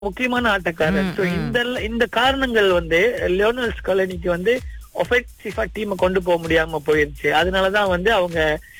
முக்கியமான ஆட்டக்காரர் ம், So, ம். இந்த இந்த காரணங்கள் வந்து லியோனல் ஸ்காலனிக்கு வந்து ஒஃபென்சிவா டீமை கொண்டு போக முடியாம போயிருச்சு அதனாலதான் வந்து அவங்க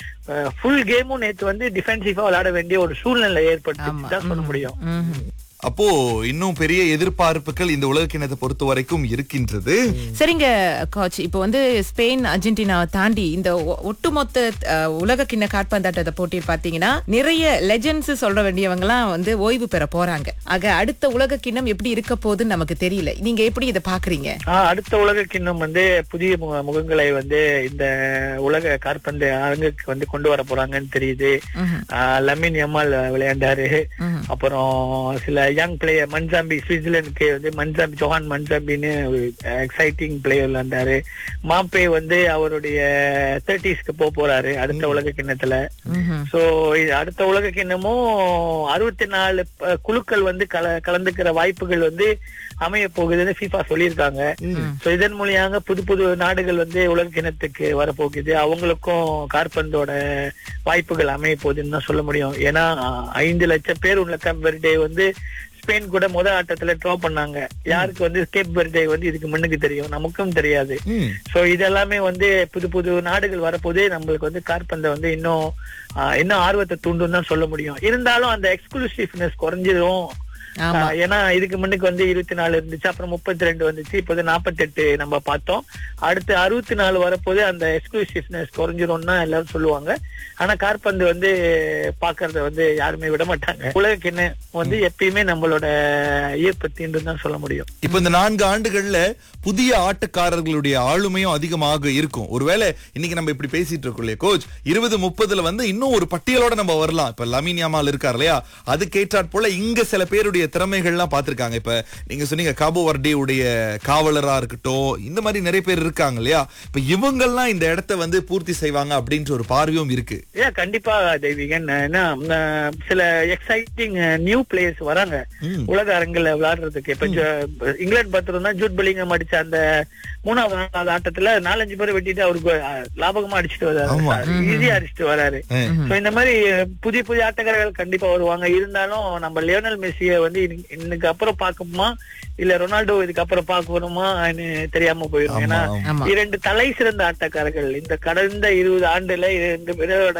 ஃபுல் கேமும் நேத்து வந்து டிஃபென்சிவா விளையாட வேண்டிய ஒரு சூழ்நிலை ஆமா ஏற்பட்டு தான் சொல்ல ம், முடியும் ம். அப்போ இன்னும் பெரிய எதிர்பார்ப்புகள் இந்த உலக கிணத்தை பொறுத்த வரைக்கும் இருக்கின்றது சரிங்க கோச் இப்போ வந்து ஸ்பெயின் அர்ஜென்டினாவை தாண்டி இந்த ஒ- ஒட்டுமொத்த அஹ், உலக கிண்ண காற்பந்தாட்டத்தை போட்டி பாத்தீங்கன்னா நிறைய லெஜெண்ட்ஸ் சொல்ற வேண்டியவங்கலாம் வந்து ஓய்வு பெற போறாங்க ஆக அடுத்த உலக கிண்ணம் எப்படி இருக்க போகுதுன்னு நமக்கு தெரியல நீங்க எப்படி இதை பாக்குறீங்க ஆஹ் அடுத்த உலக கிண்ணம் வந்து புதிய முக- முகங்களை வந்து இந்த உலக காற்பந்து அரங்குக்கு வந்து கொண்டு வர போறாங்கன்னு தெரியுது ம்ஹும். ஆஹ் லமின் யமால் விளையாண்டாரு ம்ஹும். அப்புறம் சில யங் பிளேயர் மன்சாம்பி சுவிட்சர்லாந்துக்கு வந்து மன்சாம்பி ஜோஹான் மன்சாம்பின்னு எக்ஸைட்டிங் பிளேயர் விளையாண்டாரு மாப்பே வந்து அவருடைய தேர்ட்டிஸ்க்கு போக போறாரு அடுத்த உலக கிண்ணத்துல ம்ஹும். சோ அடுத்த உலக கிண்ணமும் அறுபத்தி நாலு ப- குழுக்கள் வந்து கல கலந்துக்கிற வாய்ப்புகள் வந்து அமைய போகுதுன்னு FIFA சொல்லியிருக்காங்க சோ இதன் மூலியாக புது புது நாடுகள் வந்து உலக கிணத்துக்கு வரப்போகுது அவங்களுக்கும் கார்பந்தோட வாய்ப்புகள் அமைய போகுதுன்னு தான் சொல்ல முடியும் ஏன்னா ஐந்து லட்சம் பேர் உள்ள கேப் வெர்டே வந்து ஸ்பெயின் கூட முத ஆட்டத்துல ட்ரா பண்ணாங்க யாருக்கு வந்து கேப் வெர்டே வந்து இதுக்கு முன்னுக்கு தெரியும் நமக்கும் தெரியாது ம். சோ இதெல்லாமே வந்து புது புது நாடுகள் வரப்போதே நம்மளுக்கு வந்து கார்பந்தை வந்து இன்னும் ஆஹ், இன்னும் ஆர்வத்தை தூண்டும் தான் சொல்ல முடியும் இருந்தாலும் அந்த எக்ஸ்க்ளூசிவ்னஸ் குறைஞ்சிரும் ஆமா ஆஹ், ஏன்னா இதுக்கு முன்னுக்கு வந்து இருபத்தி நாலு இருந்துச்சு அப்புறம் முப்பத்தி ரெண்டு வந்துச்சு இப்போது நாற்பத்தெட்டு நம்ம பார்த்தோம் அடுத்து அறுபத்தி நாலு வரப்போது அந்த எக்ஸ்க்ளூசிவ்னஸ் குறைஞ்சிரும்னு தான் எல்லாரும் சொல்லுவாங்க ஆனா கார்பந்து வந்து பாக்குறத வந்து யாருமே விட மாட்டாங்க உலகக்கிண்ண வந்து எப்பயுமே நம்மளோட ஈர்ப்பு தீண்டு தான் சொல்ல முடியும் இப்ப இந்த நான்கு ஆண்டுகள்ல புதிய ஆட்டக்காரர்களுடைய ஆளுமையும் அதிகமாக இருக்கும் ஒருவேளை இன்னைக்கு நம்ம இப்படி பேசிட்டு இருக்கோம் இல்லையா கோச் இருபது முப்பதுல வந்து இன்னும் ஒரு பட்டியலோட நம்ம வரலாம் இப்ப லமின் யாமால் இருக்கார் இல்லையா அது கேட்டாற் போல இங்க சில பேருடைய திறமைகள்லாம் பார்த்திருக்காங்க இப்ப நீங்க சொன்னீங்க காபோ வர்டே உடைய காவலரா இருக்கட்டும் இந்த மாதிரி நிறைய பேர் இருக்காங்க இல்லையா இப்ப இவங்கெல்லாம் இந்த இடத்த வந்து பூர்த்தி செய்வாங்க அப்படின்ற ஒரு பார்வையும் இருக்கு ஏன் கண்டிப்பா தெய்வீகன் ஏன்னா அஹ், சில எக்ஸைட்டிங் நியூ பிளேயர்ஸ் வராங்க ம். உலக அரங்கில் விளையாடுறதுக்கு இப்ப ஜ- இங்கிலாந்து பார்த்தோம்னா ஜூட் பெலிங்கம் அடிச்ச அந்த மூணாவது நாலாவது ஆட்டத்துல நாலஞ்சு பேர் வெட்டிட்டு அவருக்கு அஹ், லாபகமா அடிச்சுட்டு ஆமா. வராரு ஈஸியா அடிச்சுட்டு வராரு சோ இந்த மாதிரி புதிய புதிய ஆட்டக்காரர்கள் கண்டிப்பா வருவாங்க இருந்தாலும் நம்ம லியோனல் மெஸ்ஸிய வந்து இன்னைக்கு- இன்னைக்கு அப்புறம் பார்க்கணுமா இல்ல ரொனால்டோ இதுக்கு அப்புறம் பார்க்கணுமா தெரியாம போயிடும் ஏன்னா ஆமா, ஆமா இரண்டு தலை சிறந்த ஆட்டக்காரர்கள் இந்த கடந்த இருபது ஆண்டுல இரண்டு பேரோட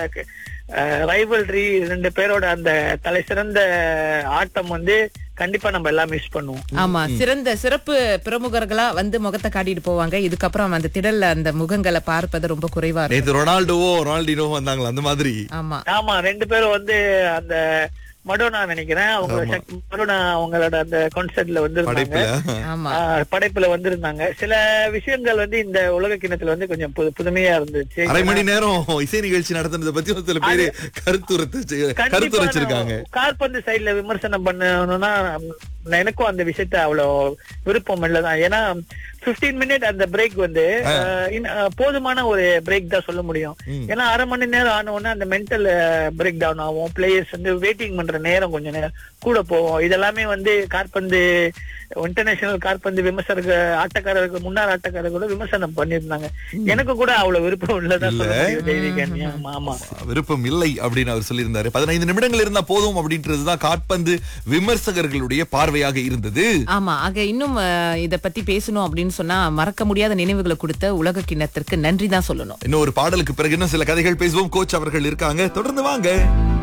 ரைவல்ரி ரெண்டு பேரோட அந்த தலை சிறந்த ஆட்டம் வந்து கண்டிப்பா நம்ம எல்லாம் மிஸ் பண்ணுவோம் ஆமா சிறந்த சிறப்பு பிரமுகர்களா வந்து முகத்தை காட்டிட்டு போவாங்க இதுக்கப்புறம் அந்த திடல்ல அந்த முகங்களை பார்ப்பது ரொம்ப குறைவா இருக்கும் நேத்து ரொனால்டோவோ ரொனால்டினோவோ வந்தாங்களா அந்த மாதிரி ஆமா ஆமா ரெண்டு பேரும் வந்து அந்த மடோனா நினைக்கிறேன் அவங்க சக்- மடோனா அவங்களோட அந்த கான்சர்ட்ல வந்திருந்தாங்க படைப்புல ஆமா ஆஹ், படைப்புல வந்திருந்தாங்க சில விஷயங்கள் வந்து இந்த உலக கிணத்துல வந்து கொஞ்சம் புது- புதுமையா இருந்துச்சு அரை மணி நேரம் இசை நிகழ்ச்சி நடத்துனதை பத்தி ஒரு சில பேரு கருத்துரைச்சு கண்டிப்பா கருத்துரைச்சிருக்காங்க நான் கால்பந்து சைடுல விமர்சனம் பண்ணணும்னா எனக்கும் அந்த விஷயத்த அவ்வளவு விருப்பம் இல்லதான் ஏன்னா 15 மினிட் அந்த பிரேக் வந்து அஹ், இன்ன- அஹ், போதுமான ஒரு பிரேக் தான் சொல்ல முடியும் ம். ஏன்னா அரை மணி நேரம் ஆன உடனே அந்த மென்டல் பிரேக் டவுன் ஆகும் பிளேயர்ஸ் வந்து வெயிட்டிங் பண்ற நேரம் கொஞ்சம் நேரம் கூட போகும் இதெல்லாமே வந்து கால்பந்து இன்டர்நேஷனல் கால்பந்து விமர்சகர்கள் ஆட்டக்காரர்கள் முன்னாள் ஆட்டக்காரர்களோட விமர்சனம் பண்ணியிருந்தாங்க எனக்கு கூட அவ்வளவு விருப்பம் இல்லதான் சொல்ல முடியும் தெய்வீகன். ஆமா ஆமா விருப்பம் இல்லை அப்படின்னு அவர் சொல்லியிருந்தாரு பதினைந்து நிமிடங்கள் இருந்தா போதும் அப்படின்றதுதான் காட்பந்து விமர்சகர்களுடைய பார்வையாக இருந்தது ஆமா ஆக இன்னும் அஹ், இத பத்தி பேசணும் அப்படின்னு சொன்னா மறக்க முடியாத நினைவுகளை கொடுத்த உலக கிண்ணத்திற்கு நன்றி தான் சொல்லணும் இன்னும் ஒரு பாடலுக்கு பிறகு இன்னும் சில கதைகள் பேசுவோம் கோச் அவர்கள் இருக்காங்க தொடர்ந்து வாங்க